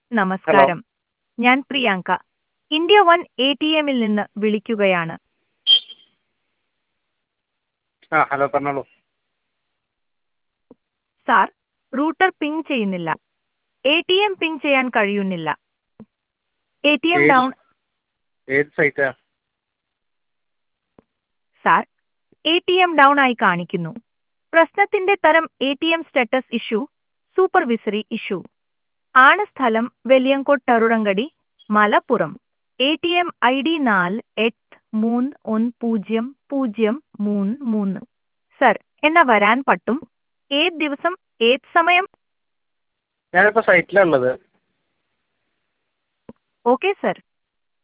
നമസ്കാരം ഞാൻ Priyanka India one A T എമ്മിൽ നിന്ന് വിളിക്കുകയാണ് ആ ഹലോ പറഞ്ഞോളൂ സാർ റൂട്ടർ പിങ് ചെയ്യുന്നില്ല എ ടി എം പിങ് ചെയ്യാൻ കഴിയുന്നില്ല എ ടി എം ഏത്? ഡൗൺ ഏത് സൈറ്റാ sir A T M down ആയി കാണിക്കുന്നു പ്രശ്നത്തിന്റെ തരം A T M status issue supervisory issue ആണ് സ്ഥലം വെലിയങ്കോട്ട് ടറുറങ്കടി Malappuram A T M I D നാല് എട്ട് മൂന്ന് ഒന്ന് പൂജ്യം പൂജ്യം മൂന്ന് മൂന്ന് സർ എന്നാ വരാൻ പറ്റും ഏത് ദിവസം ഏത് സമയം ഞാനിപ്പോൾ സൈറ്റിലാണ് ഉള്ളത് ഓക്കെ സർ